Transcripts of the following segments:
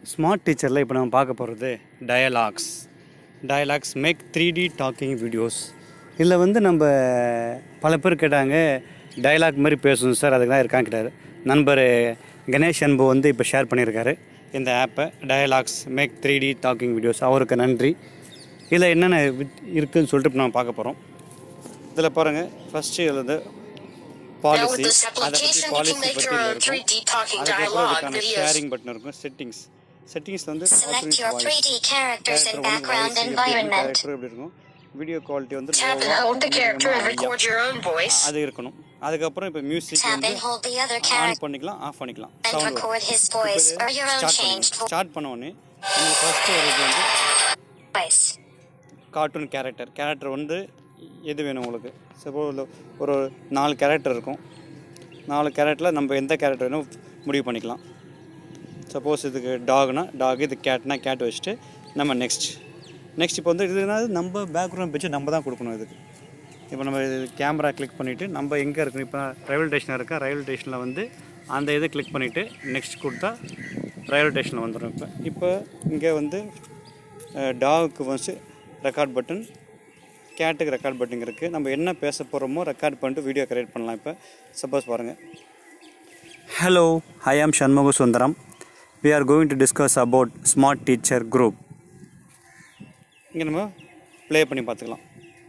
Smart டீச்சரில் இப்போ நம்ம பார்க்க போகிறது dialogues dialogues make three D talking videos இதில் வந்து நம்ம பல பேர் கேட்டாங்க டயலாக் மாதிரி பேசணும் சார் அதுக்கு தான் இருக்கான்னு கேட்டார் நண்பர் கணேஷ் அன்பு வந்து இப்போ ஷேர் பண்ணியிருக்காரு இந்த ஆப்பை dialogues make three D talking videos அவருக்கு நன்றி இதில் என்னென்ன வித்- இருக்குதுன்னு சொல்லிட்டு இப்போ நம்ம பார்க்க போகிறோம் இதில் பாருங்கள் ஃபஸ்ட்டு இதில் வந்து Now with பாலிசி this அதை பற்றி application, you policy can make பற்றி your இதுல own இருக்கும் 3D talking அதுக்கப்புறம் dialogue இதுக்கான videos. ஷேரிங் பட்டன் இருக்கும் செட்டிங்ஸ் செட்டிங்ஸ் வந்து Select your 3D characters and Character one, background voice, எப்படி இருக்கும், environment. character எப்படி இருக்கும் வீடியோ குவாலிட்டி வந்து Tap and low-ஆ, hold the character and medium-ஆ, record your own voice. அது இருக்கணும் அதுக்கப்புறம் இப்போ மியூசிக் Tap வந்து and hold the other on character பண்ணிக்கலாம் ஆஃப் பண்ணிக்கலாம் and sound record his voice or your own changed start பண்ண உடனே உங்களுக்கு ஃபஸ்ட்டு வருது வந்து voice. கார்ட்டூன் கேரக்டர் கேரக்டர் வந்து எது வேணும் உங்களுக்கு சப்போஸ் ஒரு நாலு கேரக்டர் இருக்கும் நாலு கேரக்டரில் நம்ம எந்த கேரக்டர் வேணும் முடிவு பண்ணிக்கலாம் சப்போஸ் இதுக்கு டாக்னா டாக் இது கேட்னா கேட் வச்சுட்டு நம்ம நெக்ஸ்ட் நெக்ஸ்ட் இப்போ வந்து இதுனா நம்ம பேக்ரவுண்ட் வச்சு நம்ம தான் கொடுக்கணும் இதுக்கு இப்போ நம்ம கேமரா கிளிக் பண்ணிவிட்டு நம்ம எங்கே இருக்கணும் இப்போ ரயில்வே ஸ்டேஷனில் இருக்கா ரயில்வே ஸ்டேஷனில் வந்து அந்த இதை கிளிக் பண்ணிவிட்டு நெக்ஸ்ட் கொடுத்தா ரயில்வே ஸ்டேஷனில் வந்துடும் இப்போ இப்போ இங்கே வந்து டாகுக்கு வந்து ரெக்கார்ட் பட்டன் கேட்டுக்கு ரெக்கார்ட் பட்டன் இருக்குது நம்ம என்ன பேச போகிறோமோ ரெக்கார்ட் பண்ணிட்டு வீடியோ கிரியேட் பண்ணலாம் இப்போ சப்போஸ் பாருங்கள் hello I am Shanmuga Sundaram we are going to discuss about smart teacher group இங்கே நம்ம ப்ளே பண்ணி பார்த்துக்கலாம்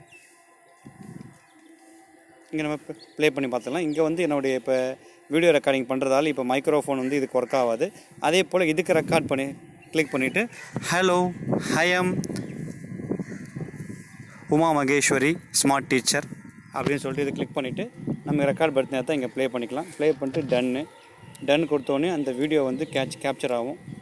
இங்கே நம்ம ப்ளே பண்ணி பார்த்துக்கலாம் இங்கே வந்து என்னுடைய இப்போ வீடியோ ரெக்கார்டிங் பண்ணுறதால இப்போ மைக்ரோஃபோன் வந்து இதுக்கு ஒர்க் ஆகாது அதே போல் இதுக்கு ரெக்கார்ட் பண்ணி கிளிக் பண்ணிவிட்டு ஹலோ ஐ ஆம் உமா மகேஸ்வரி ஸ்மார்ட் டீச்சர் அப்படின்னு சொல்லிட்டு இது கிளிக் பண்ணிவிட்டு நம்ம ரெக்கார்ட் படுத்தினா தான் இங்கே ப்ளே பண்ணிக்கலாம் ப்ளே பண்ணிட்டு டன்னு டன் கொடுத்தோடனே அந்த வீடியோ வந்து கேட்ச் கேப்சர் ஆகும்